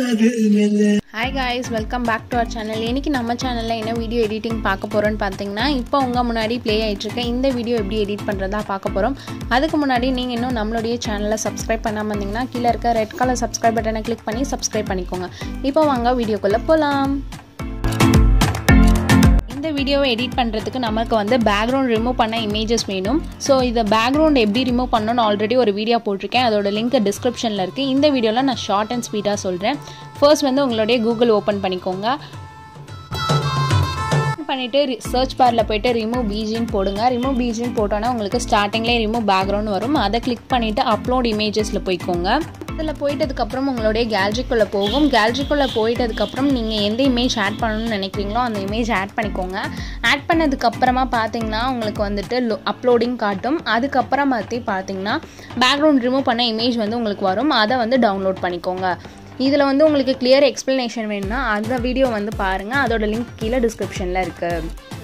அது மெல்ல hi guys welcome back to our channel இன்னைக்கு நம்ம சேனலில் என்ன வீடியோ எடிட்டிங் பார்க்க போகிறோன்னு பார்த்தீங்கன்னா இப்போ உங்கள் முன்னாடி ப்ளே ஆகிட்டுருக்க இந்த வீடியோ எப்படி எடிட் பண்ணுறதா பார்க்க போகிறோம் அதுக்கு முன்னாடி நீங்கள் இன்னும் நம்மளுடைய சேனலை சப்ஸ்கிரைப் பண்ணாமல் இருந்தீங்கன்னா கீழே இருக்க ரெட் கலர் சப்ஸ்கிரைப் பட்டனை கிளிக் பண்ணி சப்ஸ்கிரைப் பண்ணிக்கோங்க இப்போ வாங்க வீடியோக்குள்ளே போகலாம் இந்த வீடியோவை எடிட் பண்ணுறதுக்கு நமக்கு வந்து பேக்ரவுண்ட் ரிமூவ் பண்ண இமேஜஸ் வேணும் ஸோ இதை பேக்ரவுண்ட் எப்படி ரிமூவ் பண்ணணும்னு ஆல்ரெடி ஒரு வீடியோ போட்டிருக்கேன் அதோட லிங்க் டிஸ்கிரிப்ஷனில் இருக்குது இந்த வீடியோவில் நான் ஷார்ட் அண்ட் ஸ்பீடாக சொல்கிறேன் ஃபர்ஸ்ட் வந்து உங்களுடைய கூகுள் ஓப்பன் பண்ணிக்கோங்க பண்ணிவிட்டு சர்ச் பாரில் போயிட்டு ரிமூவ் பீஜின்னு போடுங்க ரிமூவ் பீஜின்னு போட்டோன்னா உங்களுக்கு ஸ்டார்டிங்லேயே ரிமூவ் பேக்ரவுண்ட் வரும் அதை கிளிக் பண்ணிவிட்டு அப்லோட் இமேஜஸில் போய்க்கோங்க அதில் போயிட்டதுக்கப்புறம் உங்களுடைய கேலரிக்குள்ளே போகும் கேலரிக்குள்ளே போயிட்டதுக்கப்புறம் நீங்கள் எந்த இமேஜ் ஆட் பண்ணணும்னு நினைக்கிறீங்களோ அந்த இமேஜ் ஆட் பண்ணிக்கோங்க ஆட் பண்ணதுக்கப்புறமா பார்த்தீங்கன்னா உங்களுக்கு வந்துட்டு அப்லோடிங் காட்டும் அதுக்கப்புறம் பார்த்தி பார்த்தீங்கன்னா பேக்ரவுண்ட் ரிமூவ் பண்ண இமேஜ் வந்து உங்களுக்கு வரும் அதை வந்து டவுன்லோட் பண்ணிக்கோங்க இதில் வந்து உங்களுக்கு கிளியர் எக்ஸ்ப்ளனேஷன் வேணும்னா அந்த வீடியோ வந்து பாருங்கள் அதோட லிங்க் கீழே டிஸ்கிரிப்ஷனில் இருக்குது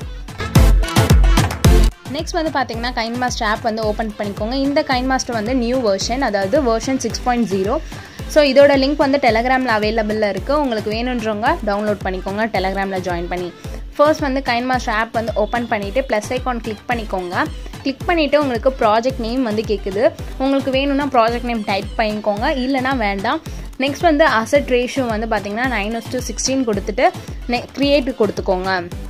நெக்ஸ்ட் வந்து பார்த்தீங்கன்னா கைன் மாஸ்டர் ஆப் வந்து ஓப்பன் பண்ணிக்கோங்க இந்த கைன் மாஸ்டர் வந்து நியூ வெர்ஷன் அதாவது version six point zero so இதோட லிங்க் வந்து டெலகிராமில் அவைலபிளில் இருக்குது உங்களுக்கு வேணுன்றவங்க டவுன்லோட் பண்ணிக்கோங்க டெலகிராமில் ஜாயின் பண்ணி ஃபர்ஸ்ட் வந்து கைன் மாஸ்டர் ஆப் வந்து ஓப்பன் பண்ணிவிட்டு ப்ளஸ் ஐக்கான் கிளிக் பண்ணிக்கோங்க கிளிக் பண்ணிவிட்டு உங்களுக்கு ப்ராஜெக்ட் நேம் வந்து கேட்குது உங்களுக்கு வேணும்னா ப்ராஜெக்ட் நேம் டைப் பண்ணிக்கோங்க இல்லைனா வேண்டாம் நெக்ஸ்ட் வந்து அசட் ரேஷியோ வந்து பார்த்தீங்கன்னா நைன் டூ சிக்ஸ்டீன் கொடுத்துட்டு நெ க்ரியேட் கொடுத்துக்கோங்க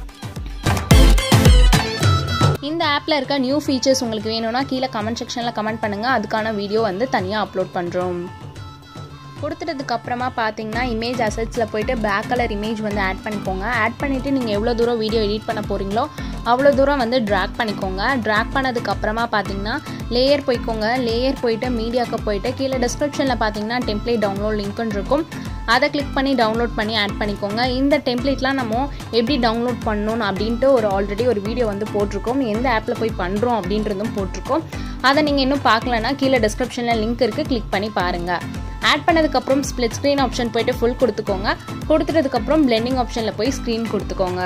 இந்த ஆப்பில் இருக்க நியூ ஃபீச்சர்ஸ் உங்களுக்கு வேணும்னா கீழே கமெண்ட் செக்ஷனில் கமெண்ட் பண்ணுங்கள் அதுக்கான வீடியோ வந்து தனியாக அப்லோட் பண்ணுறோம் கொடுத்துட்டதுக்கு அப்புறமா பார்த்தீங்கன்னா இமேஜ் அசட்ஸில் போயிட்டு பேக் கலர் இமேஜ் வந்து ஆட் பண்ணிக்கோங்க ஆட் பண்ணிவிட்டு நீங்கள் எவ்வளோ தூரம் வீடியோ எடிட் பண்ண போகிறீங்களோ அவ்வளோ தூரம் வந்து ட்ராக் பண்ணிக்கோங்க ட்ராக் பண்ணதுக்கு அப்புறமா பார்த்தீங்கன்னா லேயர் போய்க்கோங்க லேயர் போயிட்டு மீடியாவுக்கு போயிட்டு கீழே டிஸ்கிரிப்ஷனில் பார்த்தீங்கன்னா டெம்ப்ளேட் டவுன்லோட் லிங்க்னு இருக்கும் அதை கிளிக் பண்ணி டவுன்லோட் பண்ணி ஆட் பண்ணிக்கோங்க இந்த டெம்ப்ளேட்லாம் நம்ம எப்படி டவுன்லோட் பண்ணணும் அப்படின்ட்டு ஒரு ஆல்ரெடி ஒரு வீடியோ வந்து போட்டிருக்கோம் எந்த ஆப்பில் போய் பண்ணுறோம் அப்படின்றதும் போட்டிருக்கோம் அதை நீங்கள் இன்னும் பார்க்கலன்னா கீழே டிஸ்கிரிப்ஷனில் லிங்க் இருக்குது கிளிக் பண்ணி பாருங்கள் ஆட் பண்ணதுக்கப்புறம் ஸ்ப்ளிட் ஸ்க்ரீன் ஆப்ஷன் போயிட்டு ஃபுல் கொடுத்துக்கோங்க கொடுத்துட்டதுக்கப்புறம் பிளெண்டிங் ஆப்ஷனில் போய் ஸ்க்ரீன் கொடுத்துக்கோங்க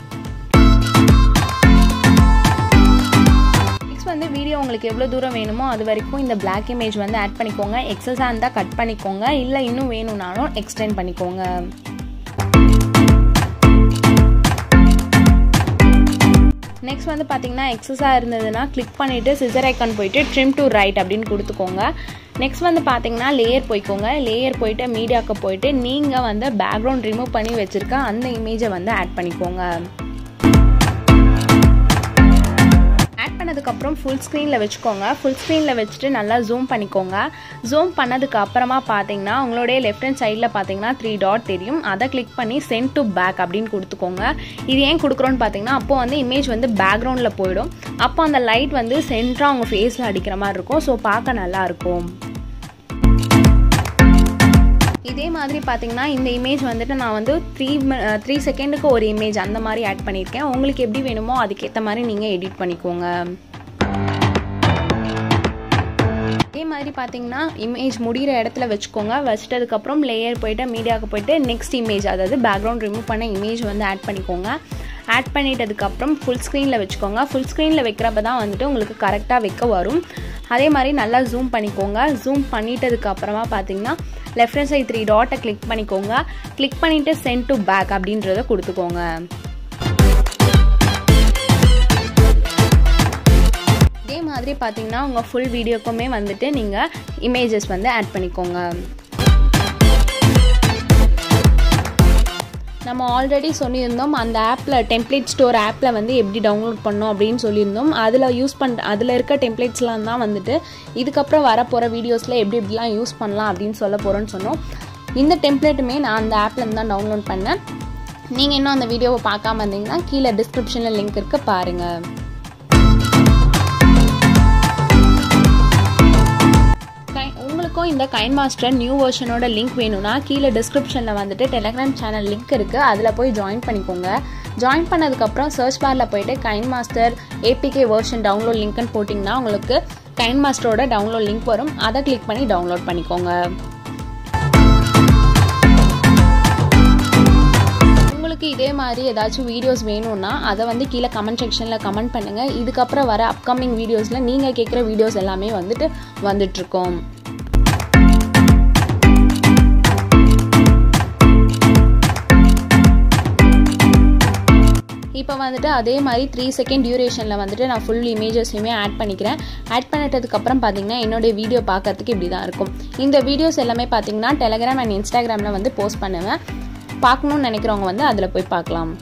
நெக்ஸ்ட் வந்து வீடியோ உங்களுக்கு எவ்வளோ தூரம் வேணுமோ அது வரைக்கும் இந்த பிளாக் இமேஜ் வந்து ஆட் பண்ணிக்கோங்க எக்ஸஸாக இருந்தால் கட் பண்ணிக்கோங்க இல்லை இன்னும் வேணும்னாலும் எக்ஸ்டெண்ட் பண்ணிக்கோங்க நெக்ஸ்ட் வந்து பார்த்தீங்கன்னா எக்ஸஸாக இருந்ததுன்னா கிளிக் பண்ணிவிட்டு சிசர் ஐக்கான் போயிட்டு ட்ரிம் டு ரைட் அப்படின்னு கொடுத்துக்கோங்க நெக்ஸ்ட் வந்து பார்த்தீங்கன்னா லேயர் போய்க்கோங்க லேயர் போயிட்டு மீடியாவுக்கு போயிட்டு நீங்கள் வந்து பேக்ரவுண்ட் ரிமூவ் பண்ணி வச்சுருக்க அந்த இமேஜை வந்து ஆட் பண்ணிக்கோங்க ஆட் பண்ணதுக்கப்புறம் ஃபுல் ஸ்க்ரீனில் வச்சுக்கோங்க ஃபுல் ஸ்க்ரீனில் வச்சுட்டு நல்லா ஜூம் பண்ணிக்கோங்க ஜூம் பண்ணதுக்கு அப்புறமா பார்த்தீங்கன்னா உங்களுடைய லெஃப்ட் ஹேண்ட் சைடில் பார்த்தீங்கன்னா த்ரீ டாட் தெரியும் அதை கிளிக் பண்ணி சென்ட் டு பேக் அப்படின்னு கொடுத்துக்கோங்க இது ஏன் கொடுக்குறோன்னு பார்த்தீங்கன்னா அப்போ வந்து இமேஜ் வந்து பேக்ரவுண்டில் போயிடும் அப்போ அந்த லைட் வந்து சென்டராக அவங்க ஃபேஸில் அடிக்கிற மாதிரி இருக்கும் ஸோ பார்க்க நல்லாயிருக்கும் இதே மாதிரி பார்த்தீங்கன்னா இந்த இமேஜ் வந்துட்டு நான் வந்து த்ரீ த்ரீ செகண்டுக்கு ஒரு இமேஜ் அந்த மாதிரி ஆட் பண்ணியிருக்கேன் உங்களுக்கு எப்படி வேணுமோ அதுக்கேற்ற மாதிரி நீங்கள் எடிட் பண்ணிக்கோங்க அதே மாதிரி பார்த்தீங்கன்னா இமேஜ் முடிகிற இடத்துல வச்சுக்கோங்க வச்சிட்டதுக்கப்புறம் லேயர் போயிட்டு மீடியாவுக்கு போயிட்டு நெக்ஸ்ட் இமேஜ் அதாவது பேக்ரவுண்ட் ரிமூவ் பண்ண இமேஜ் வந்து ஆட் பண்ணிக்கோங்க ஆட் பண்ணிட்டதுக்கப்புறம் ஃபுல் ஸ்க்ரீனில் வச்சுக்கோங்க ஃபுல் ஸ்க்ரீனில் வைக்கிறப்ப தான் வந்துட்டு உங்களுக்கு கரெக்டாக வைக்க வரும் அதே மாதிரி நல்லா ஜூம் பண்ணிக்கோங்க ஜூம் பண்ணிட்டதுக்கு அப்புறமா பார்த்தீங்கன்னா லெஃப்ட் ஹேண்ட் சைட் த்ரீ டாட்டை கிளிக் பண்ணிக்கோங்க கிளிக் பண்ணிவிட்டு சென்ட் டு பேக் அப்படின்றத கொடுத்துக்கோங்க இதே மாதிரி பார்த்தீங்கன்னா உங்கள் ஃபுல் வீடியோக்குமே வந்துட்டு நீங்கள் இமேஜஸ் வந்து ஆட் பண்ணிக்கோங்க நம்ம ஆல்ரெடி சொல்லியிருந்தோம் அந்த ஆப்பில் டெம்ப்ளேட் ஸ்டோர் ஆப்பில் வந்து எப்படி டவுன்லோட் பண்ணோம் அப்படின்னு சொல்லியிருந்தோம் அதில் யூஸ் பண்ணுற அதில் இருக்க டெம்ப்ளேட்ஸ்லாம் தான் வந்துட்டு இதுக்கப்புறம் வரப்போகிற வீடியோஸில் எப்படி எப்படிலாம் யூஸ் பண்ணலாம் அப்படின்னு சொல்ல போகிறோன்னு சொன்னோம் இந்த டெம்ப்ளேட்டுமே நான் அந்த ஆப்லேருந்து தான் டவுன்லோட் பண்ணேன் நீங்கள் இன்னும் அந்த வீடியோவை பார்க்காம இருந்தீங்கன்னா கீழே டிஸ்கிரிப்ஷனில் லிங்க் இருக்குது பாருங்கள் உங்களுக்கும் இந்த கைன் மாஸ்டர் நியூ வெர்ஷனோட லிங்க் வேணும்னா கீழே டிஸ்கிரிப்ஷனில் வந்துட்டு டெலகிராம் சேனல் லிங்க் இருக்குது அதில் போய் ஜாயின் பண்ணிக்கோங்க ஜாயின் பண்ணதுக்கப்புறம் சர்ச் பாரில் போயிட்டு KineMaster APK version download லிங்க்னு போட்டிங்கன்னா உங்களுக்கு கைன் மாஸ்டரோட டவுன்லோட் லிங்க் வரும் அதை கிளிக் பண்ணி டவுன்லோட் பண்ணிக்கோங்க உங்களுக்கு இதே மாதிரி ஏதாச்சும் வீடியோஸ் வேணும்னா அதை வந்து கீழே கமெண்ட் செக்ஷனில் கமெண்ட் பண்ணுங்கள் இதுக்கப்புறம் வர அப்கமிங் வீடியோஸில் நீங்கள் கேட்குற வீடியோஸ் எல்லாமே வந்துட்டு வந்துட்ருக்கோம் இப்போ வந்துட்டு அதே மாதிரி த்ரீ செகண்ட் டியூரேஷனில் வந்துட்டு நான் ஃபுல் இமேஜஸையுமே ஆட் பண்ணிக்கிறேன் ஆட் பண்ணிட்டதுக்கப்புறம் பார்த்தீங்கன்னா என்னுடைய வீடியோ பார்க்கறதுக்கு இப்படி தான் இருக்கும் இந்த வீடியோஸ் எல்லாமே பார்த்தீங்கன்னா டெலகிராம் அண்ட் இன்ஸ்டாகிராமில் வந்து போஸ்ட் பண்ணுவேன் பார்க்கணுன்னு நினைக்கிறவங்க வந்து அதில் போய் பார்க்கலாம்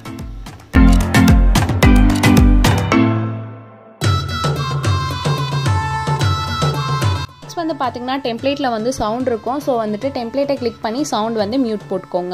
நெக்ஸ்ட் வந்து பார்த்தீங்கன்னா டெம்ப்ளேட்டில் வந்து சவுண்ட் இருக்கும் ஸோ வந்துட்டு டெம்ப்ளேட்டை கிளிக் பண்ணி சவுண்ட் வந்து மியூட் போட்டுக்கோங்க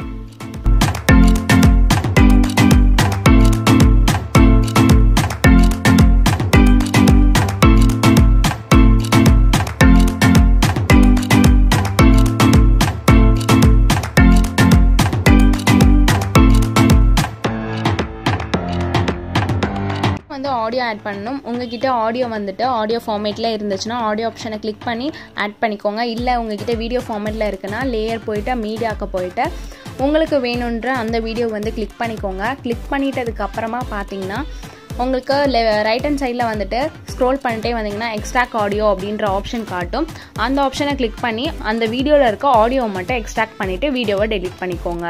வந்து ஆடியோ ஆட் பண்ணணும் உங்ககிட்ட ஆடியோ வந்துட்டு ஆடியோ ஃபார்மேட்டில் இருந்துச்சுன்னா ஆடியோ ஆப்ஷனை கிளிக் பண்ணி ஆட் பண்ணிக்கோங்க இல்லை உங்ககிட்ட வீடியோ ஃபார்மேட்டில் இருக்குன்னா லேயர் போயிட்டு மீடியாவுக்கு போயிட்டு உங்களுக்கு வேணுன்ற அந்த வீடியோ வந்து கிளிக் பண்ணிக்கோங்க கிளிக் பண்ணிட்டதுக்கு அப்புறமா பார்த்தீங்கன்னா உங்களுக்கு ரைட் ஹேண்ட் சைடில் வந்துட்டு ஸ்க்ரோல் பண்ணிட்டே வந்தீங்கன்னா எக்ஸ்ட்ராக்ட் ஆடியோ அப்படின்ற ஆப்ஷன் காட்டும் அந்த ஆப்ஷனை கிளிக் பண்ணி அந்த வீடியோவில் இருக்க ஆடியோவை மட்டும் எக்ஸ்ட்ராக்ட் பண்ணிவிட்டு வீடியோவை டெலிட் பண்ணிக்கோங்க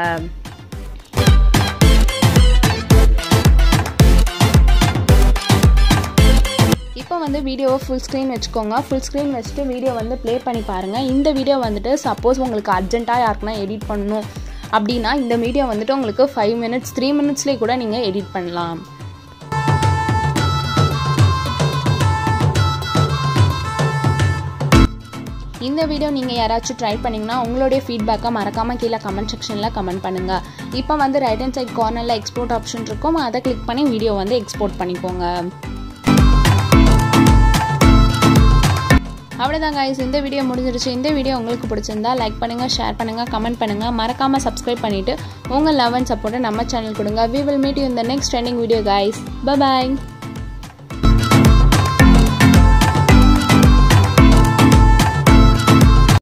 இப்போ வந்து வீடியோவை ஃபுல் ஸ்க்ரீன் வச்சுக்கோங்க ஃபுல் ஸ்க்ரீன் வச்சுட்டு வீடியோ வந்து ப்ளே பண்ணி பாருங்கள் இந்த வீடியோ வந்துட்டு சப்போஸ் உங்களுக்கு அர்ஜென்ட்டாக யாருக்குன்னா எடிட் பண்ணணும் அப்படின்னா இந்த வீடியோ வந்துட்டு உங்களுக்கு ஃபைவ் மினிட்ஸ் த்ரீ மினிட்ஸ்லேயே கூட நீங்கள் எடிட் பண்ணலாம் இந்த வீடியோ நீங்கள் யாராச்சும் ட்ரை பண்ணிங்கன்னா உங்களுடைய ஃபீட்பேக்கை மறக்காமல் கீழே கமெண்ட் செக்ஷனில் கமெண்ட் பண்ணுங்கள் இப்போ வந்து ரைட் ஹேண்ட் சைட் கார்னரில் எக்ஸ்போர்ட் ஆப்ஷன் இருக்கும் அதை கிளிக் பண்ணி வீடியோ வந்து எக்ஸ்போர்ட் பண்ணிக்கோங்க அவ்வளோதான் கைஸ் இந்த வீடியோ முடிஞ்சிருச்சு இந்த வீடியோ உங்களுக்கு பிடிச்சிருந்தா லைக் பண்ணுங்கள் ஷேர் பண்ணுங்கள் கமெண்ட் பண்ணுங்கள் மறக்காமல் சப்ஸ்கிரைப் பண்ணிவிட்டு உங்கள் லவ் அண்ட் சப்போர்ட்டை நம்ம சேனல் கொடுங்க வி வில் மீட் யூ இந்த நெக்ஸ்ட் ட்ரெண்டிங் வீடியோ கைஸ் பாய்